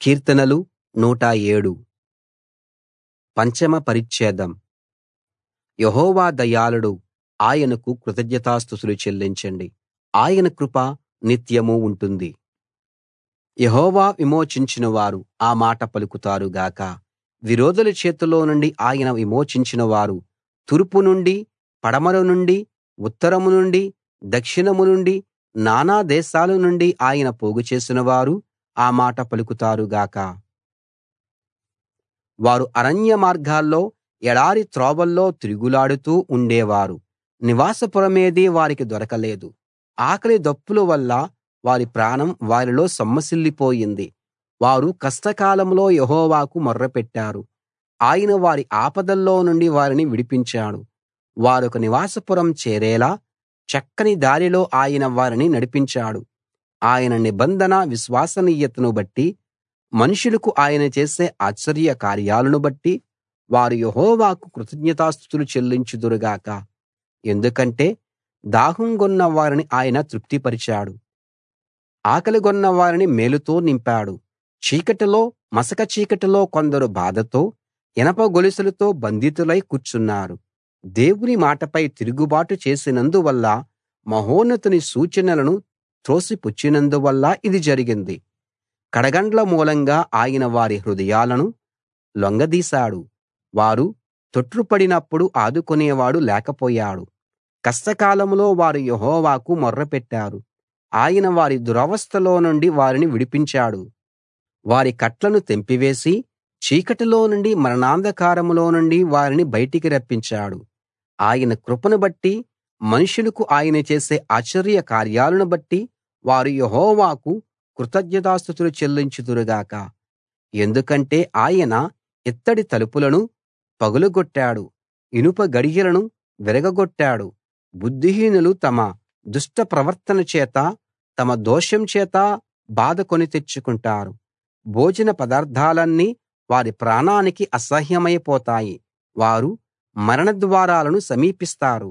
కీర్తనలు 107 పంచమ పరిచ్ఛేదం యెహోవా దయాళుడు ఆయనకు కృతజ్ఞతాస్తుతులు చెల్లించండి ఆయన కృప నిత్యమూ ఉంటుంది యెహోవా విమోచించిన వారు ఆ మాట పలుకుతారు గాక విరోధుల చేతిలో నుండి ఆయన విమోచించిన వారు తూర్పు నుండి పడమర నుండి ఉత్తరం నుండి దక్షిణం నుండి నానా దేశాల నుండి ఆయన పోగుచేసిన వారు ఆ మాట పలుకుతారు గాక వారు అరణ్య మార్గాల్లో ఎడారి త్రోవల్లో తిరుగులాడుతూ ఉండేవారు నివాస పురమేదీ వారికి దొరకలేదు ఆకలి దప్పుల వల్ల వారి ప్రాణం వారిలో సొమ్మసిల్లిపోయింది వారు కష్టకాలంలో యెహోవాకు మొర్రపెట్టారు ఆయన వారి ఆపదల్లో నుండి వారిని విడిపించాడు వారొక నివాసపురం చేరేలా చక్కని దారిలో ఆయన వారిని నడిపించాడు ఆయన నిబంధన విశ్వసనీయతను బట్టి మనుషులకు ఆయన చేసే ఆశ్చర్య కార్యాలను బట్టి వారు యెహోవాకు కృతజ్ఞతాస్తుతులు చెల్లించుదురు గాక ఎందుకంటే దాహం గొన్న వారిని ఆయన తృప్తిపరిచాడు ఆకలిగొన్న వారిని మేలుతో నింపాడు చీకటిలో మసక చీకటిలో కొందరు బాధతో ఇనప గొలుసులతో బంధితులై కూర్చున్నారు దేవుని మాటపై తిరుగుబాటు చేసినందువల్ల మహోన్నతుని సూచనలను త్రోసిపుచ్చినందువల్ల ఇది జరిగింది కడగండ్ల మూలంగా ఆయన వారి హృదయాలను లొంగదీశాడు వారు తొట్రుపడినప్పుడు ఆదుకునేవాడు లేకపోయాడు కష్టకాలంలో వారు యెహోవాకు మొర్రపెట్టారు ఆయన వారి దురవస్థలో నుండి వారిని విడిపించాడు వారి కట్లను తెంపివేసి చీకటిలో నుండి మరణాంధకారంలో నుండి వారిని బయటికి రప్పించాడు ఆయన కృపను బట్టి మనుషులకు ఆయన చేసే ఆశ్చర్య కార్యాలను బట్టి వారు యెహోవాకు కృతజ్ఞతాస్తుతులు చెల్లించుదురు గాక ఎందుకంటే ఆయన ఇత్తడి తలుపులను పగులగొట్టాడు ఇనుప గడియలను విరగగొట్టాడు బుద్ధిహీనులు తమ దుష్ట ప్రవర్తన చేత తమ దోషం చేత బాధ కొని తెచ్చుకుంటారు భోజన పదార్థాలన్నీ వారి ప్రాణానికి అసహ్యమైపోతాయి వారు మరణ ద్వారాలను సమీపిస్తారు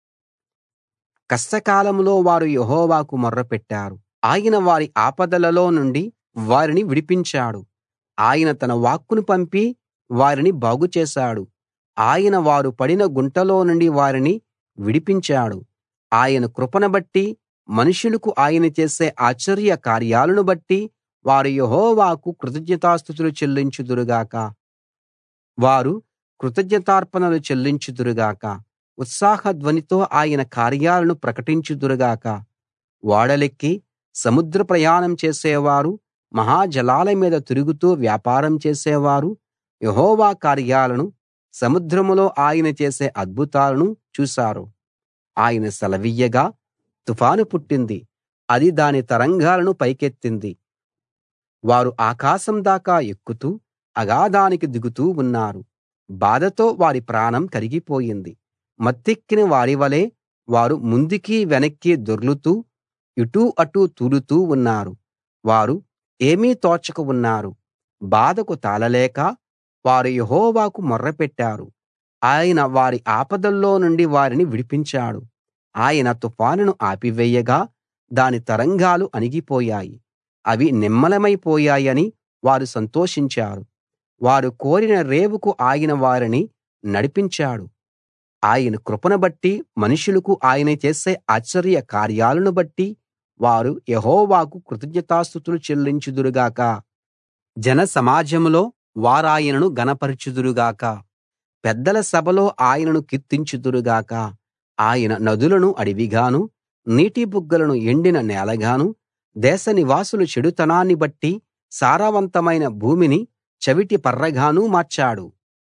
కష్టకాలంలో వారు యెహోవాకు మొర్రపెట్టారు ఆయన వారి ఆపదలలో నుండి వారిని విడిపించాడు ఆయన తన వాక్కును పంపి వారిని బాగుచేశాడు ఆయన వారు పడిన గుంటలో నుండి వారిని విడిపించాడు ఆయన కృపను బట్టి మనుషులకు ఆయన చేసే ఆశ్చర్య కార్యాలను బట్టి వారు యెహోవాకు కృతజ్ఞతాస్తుతులు చెల్లించుదురు గాక వారు కృతజ్ఞతార్పణలు చెల్లించుదురు గాక ఉత్సాహ ధ్వనితో ఆయన కార్యాలను ప్రకటించుదురు గాక ఓడలెక్కి సముద్ర ప్రయాణం చేసేవారు మహాజలాల మీద తిరుగుతూ వ్యాపారం చేసేవారు యెహోవా కార్యాలను సముద్రంలో ఆయన చేసే అద్భుతాలను చూశారు ఆయన సెలవియ్యగా తుఫాను పుట్టింది అది దాని తరంగాలను పైకెత్తింది వారు ఆకాశం దాకా ఎక్కుతూ అగాధానికి దిగుతూ ఉన్నారు బాధతో వారి ప్రాణం కరిగిపోయింది మత్తెక్కిన వారివలె వారు ముందుకి వెనక్కి దొర్లుతూ ఇటూ అటూ తూలుతూ ఉన్నారు వారు ఏమీ తోచక ఉన్నారు బాధకు తాళలేక వారు యెహోవాకు మొర్రపెట్టారు ఆయన వారి ఆపదల్లో నుండి వారిని విడిపించాడు ఆయన తుఫానును ఆపివేయగా దాని తరంగాలు అణిగిపోయాయి అవి నిమ్మళమైపోయాయని వారు సంతోషించారు వారు కోరిన రేవుకు ఆయన వారిని నడిపించాడు ఆయన కృపను బట్టి మనుషులకు ఆయన చేసే ఆశ్చర్య కార్యాలను బట్టి వారు యెహోవాకు కృతజ్ఞతాస్తుతులు చెల్లించుదురు గాక జన సమాజంలో వారాయనను ఘనపరచుదురు గాక పెద్దల సభలో ఆయనను కీర్తించుదురు గాక ఆయన నదులను అడవిగాను నీటి బుగ్గలను ఎండిన నేలగాను దేశ నివాసుల చెడుతనాన్ని బట్టి సారవంతమైన భూమిని చవిటి పర్రగాను మార్చాడు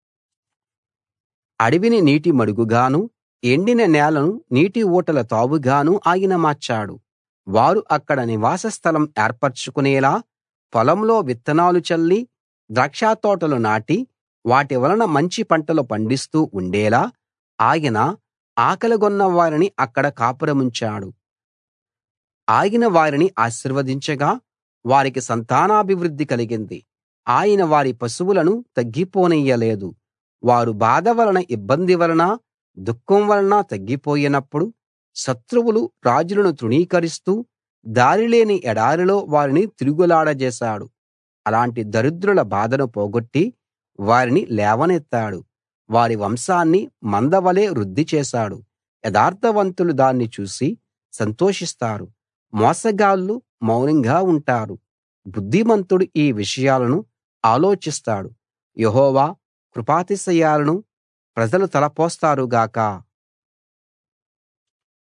అడవిని నీటి మడుగుగాను ఎండిన నేలను నీటి ఊటల తావుగాను ఆయన మార్చాడు వారు అక్కడ నివాస స్థలం ఏర్పరచుకునేలా పొలంలో విత్తనాలు చల్లి ద్రాక్షతోటలు నాటి వాటి వలన మంచి పంటలు పండిస్తూ ఉండేలా ఆయన ఆకలిగొన్న వారిని అక్కడ కాపురముంచాడు ఆయన వారిని ఆశీర్వదించగా వారికి సంతానాభివృద్ధి కలిగింది ఆయన వారి పశువులను తగ్గిపోనియ్యలేదు వారు బాధ వలన ఇబ్బంది వలన దుఃఖం వలన తగ్గిపోయినప్పుడు శత్రువులు రాజులను తృణీకరిస్తూ దారిలేని ఎడారిలో వారిని తిరుగులాడజేశాడు అలాంటి దరిద్రుల బాధను పోగొట్టి వారిని లేవనెత్తాడు వారి వంశాన్ని మందవలె వృద్ధి చేశాడు యథార్థవంతులు దాన్ని చూసి సంతోషిస్తారు మోసగాళ్ళు మౌనంగా ఉంటారు బుద్ధిమంతుడు ఈ విషయాలను ఆలోచిస్తాడు యెహోవా కృపాతిశయాలను ప్రజలు తలపోస్తారు గాక